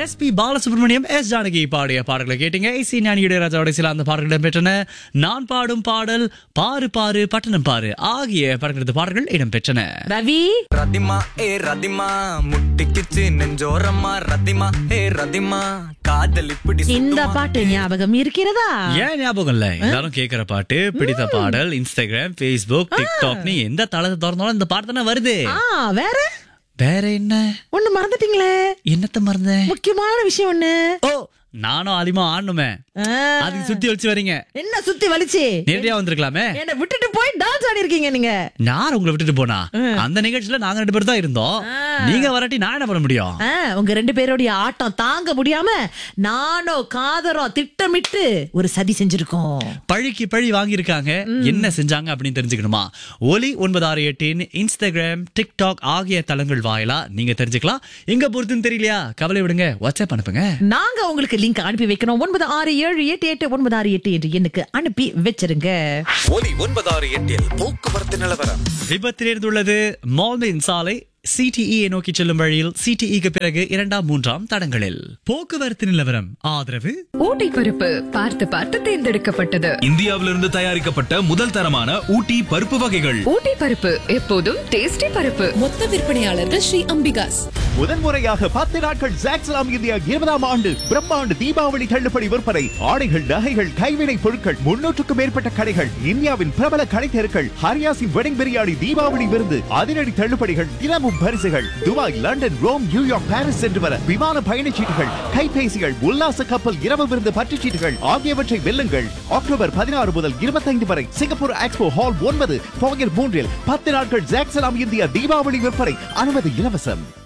S P Balasubramaniam S Janaki பாடிய பாடல்களை கேட்டீங்க சி ஞானியுடைய ராஜாவோட சில அந்த பாடல்கள் இடம்பெற்றன நான் பாடும் பாடல் பாரு பாரு பட்டணம் பாரு ஆகிய படங்களது பாடல்கள் இடம்பெற்றன ரவி ரதிமா ஏ ரதிமா முட்டிக்கிச்சு நெஞ்சோரமா ரதிமா ஏ ரதிமா காதல் இப்படி இந்த பாட்டு ஞாபகம் இருக்கிறதா ஏன் ஞாபகம் இல்ல எல்லாரும் கேக்குற பாட்டு பிடித்த பாடல் இன்ஸ்டாகிராம் ஃபேஸ்புக் டிக்டாக் நீ எந்த தளத்தை திறந்தாலும் இந்த பாட்டு தானே வருது ஆ வேற வேற என்ன ஒண்ணு மறந்துட்டீங்களே என்னத்த மறந்தேன் முக்கியமான விஷயம் ஒண்ணு ஓ நானும் அதிகமா ஆடணுமே ஆ, அதுக்கு சுத்தி வச்சு வரீங்க என்ன சுத்தி வலிச்சு நேரடியா வந்திருக்கலாமே என்ன விட்டுட்டு போய் டான்ஸ் ஆடி இருக்கீங்க நீங்க யார் உங்களை விட்டுட்டு போனா அந்த நிகழ்ச்சியில நாங்க ரெண்டு பேரும் தான் இருந்தோம் நீங்க வராட்டி நான் என்ன பண்ண முடியும் ஆ, உங்க ரெண்டு பேருடைய ஆட்டம் தாங்க முடியாம நானோ காதரம் திட்டமிட்டு ஒரு சதி செஞ்சிருக்கோம் பழிக்கு பழி வாங்கியிருக்காங்க என்ன செஞ்சாங்க அப்படின்னு தெரிஞ்சுக்கணுமா ஒலி ஒன்பது ஆறு எட்டின் இன்ஸ்டாகிராம் டிக்டாக் ஆகிய தளங்கள் வாயிலா நீங்க தெரிஞ்சுக்கலாம் எங்க பொறுத்துன்னு தெரியலையா கவலை விடுங்க வாட்ஸ்அப் அனுப்புங்க நாங்க உங்களுக்கு லிங்க் அனுப்பி வைக்கணும் ஒன்பது ஆறு ஏழு எட்டு எட்டு ஒன்பது ஆறு எட்டு என்று எண்ணுக்கு அனுப்பி வச்சிருங்க ஒலி ஒன்பதாறு எட்டில் போக்குவரத்து நிலவரம் விபத்து நேர்ந்துள்ளது மால்மின் சாலை சிடிஇ நோக்கி செல்லும் வழியில் சிடிஇக்கு பிறகு இரண்டாம் மூன்றாம் தடங்களில் போக்குவரத்து நிலவரம் ஆதரவு ஊட்டி பருப்பு பார்த்து பார்த்து தேர்ந்தெடுக்கப்பட்டது இந்தியாவிலிருந்து தயாரிக்கப்பட்ட முதல் தரமான ஊட்டி பருப்பு வகைகள் ஊட்டி பருப்பு எப்போதும் டேஸ்டி பருப்பு மொத்த விற்பனையாளர்கள் ஸ்ரீ அம்பிகாஸ் முதன்முறையாக பத்து நாட்கள் ஜாக்ஸ்லாம் இந்தியா இருபதாம் ஆண்டு பிரம்மாண்டு தீபாவளி தள்ளுபடி விற்பனை ஆடைகள் நகைகள் கைவினை பொருட்கள் முன்னூற்றுக்கும் மேற்பட்ட கடைகள் இந்தியாவின் பிரபல கடை தெருக்கள் ஹரியாசின் வெடிங் பிரியாணி தீபாவளி விருந்து அதிரடி தள்ளுபடிகள் தினமும் பரிசுகள் Dubai London Rome New York Paris சென்று வர விமான பயணச்சீட்டுகள் கைபேசிகள் உல்லாச கப்பல் இரவு விருந்து பற்றுச்சீட்டுகள் ஆகியவற்றை வெல்லுங்கள் அக்டோபர் பதினாறு முதல் இருபத்தைந்து வரை சிங்கப்பூர் எக்ஸ்போ ஹால் ஒன்பது போகர் மூன்றில் பத்து நாட்கள் ஜாக்ஸ்லாம் இந்தியா தீபாவளி விற்பனை அனுமதி இலவசம்